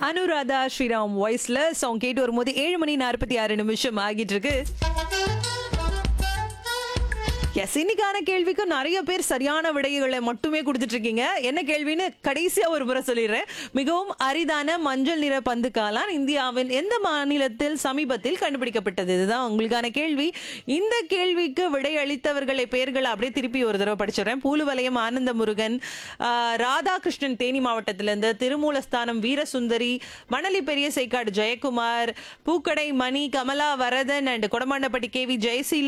அனுராதா ஸ்ரீராம் வாய்ஸ்ல சாங் கேட்டு வரும்போது ஏழு மணி நாற்பத்தி ஆறு நிமிஷம் ஆகிட்டு இருக்கு எஸ் இன்னைக்கான கேள்விக்கு நிறைய பேர் சரியான விடைகளை மட்டுமே கொடுத்துட்டு இருக்கீங்க என்ன கேள்வின்னு கடைசியா ஒரு முறை சொல்லிடுறேன் மிகவும் அரிதான மஞ்சள் நிற பந்து காளான் இந்தியாவின் எந்த மாநிலத்தில் சமீபத்தில் கண்டுபிடிக்கப்பட்டது இதுதான் உங்களுக்கான கேள்வி இந்த கேள்விக்கு விடை அளித்தவர்களை பெயர்களை அப்படியே திருப்பி ஒரு தடவை படிச்சிடுறேன் பூலுவலயம் ஆனந்த முருகன் ஆஹ், ராதாகிருஷ்ணன் தேனி மாவட்டத்திலிருந்து திருமூலஸ்தானம் வீரசுந்தரி மணலி பெரிய சேக்காடு ஜெயக்குமார் பூக்கடை Mani Kamala Varadhan and Kodamandapatti K V Jayaseelan